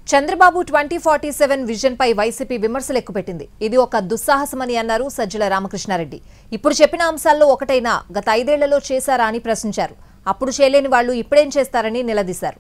Chandrababu twenty forty seven vision పై వైసీపీ విమర్శలు ఎక్కుపెట్టింది ఇది ఒక దుస్సాహసమని అన్నారు సజ్జల రామకృష్ణారెడ్డి ఇప్పుడు చెప్పిన అంశాల్లో ఒకటైనా గత ఐదేళ్లలో చేశారా అని ప్రశ్నించారు అప్పుడు చేయలేని వాళ్లు ఇప్పుడేం చేస్తారని నిలదీశారు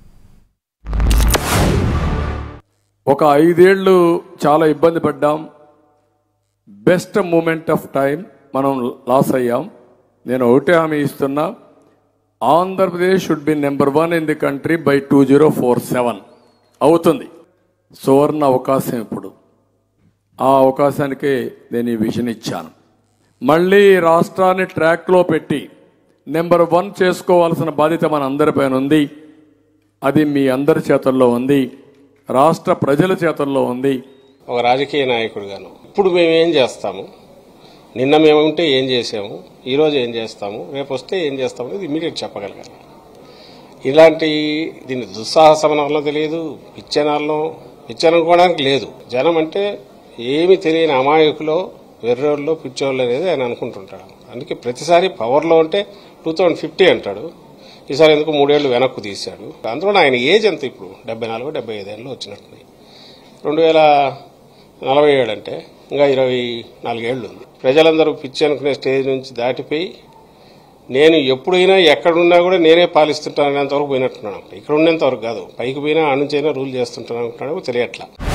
ఒక ఐదేళ్లు చాలా ఇబ్బంది పడ్డాం బెస్ట్ మూమెంట్ ఆఫ్ టైం మనం లాస్ అయ్యాం నేను ఒకటే హామీ ఇస్తున్నా Andhra Pradesh should be number one in the country by two zero four seven అవుతుంది సువర్ణ అవకాశం ఇప్పుడు ఆ అవకాశానికే నేను ఈ విజన్ ఇచ్చాను మళ్ళీ ఈ రాష్ట్రాన్ని ట్రాక్లో పెట్టి నెంబర్ వన్ చేసుకోవాల్సిన బాధ్యత మన అందరిపైన ఉంది అది మీ అందరి చేతుల్లో ఉంది రాష్ట్ర ప్రజల చేతుల్లో ఉంది ఒక రాజకీయ నాయకుడిగాను ఇప్పుడు మేము ఏం చేస్తాము నిన్న మేము ఉంటే ఏం చేసాము ఈరోజు ఏం చేస్తాము రేపు వస్తే ఏం చేస్తాము అనేది ఇమీడియట్ చెప్పగలగాలి ఇలాంటి దీన్ని దుస్సాహసమనంలో తెలియదు పిచ్చనాల్లో పిచ్చనుకోవడానికి లేదు జనం అంటే ఏమి తెలియని అమాయకులో వెర్రోళ్ళు పిచ్చోళ్ళు అనేది ఆయన అనుకుంటుంటాడు అందుకే ప్రతిసారి పవర్లో ఉంటే టూ థౌజండ్ ఫిఫ్టీ అంటాడు ఈసారి ఎందుకు మూడేళ్లు వెనక్కు తీశాడు అందులో ఆయన ఏజ్ ఎంత ఇప్పుడు డెబ్బై నాలుగు డెబ్బై ఐదేళ్ళు వచ్చినట్టున్నాయి రెండు వేల నలభై ఏడు అంటే ఇంకా ఇరవై నాలుగేళ్లు ఉంది ప్రజలందరూ పిచ్చి అనుకునే స్టేజ్ నుంచి దాటిపోయి నేను ఎప్పుడైనా ఎక్కడున్నా కూడా నేనే పాలిస్తుంటాను అనేంతవరకు పోయినట్టున్నాను ఇక్కడ ఉన్నంత వరకు కాదు పైకి పోయినా ఆ నుంచి అయినా రూల్ చేస్తుంటాను అనుకుంటున్నాడు తెలియట్లా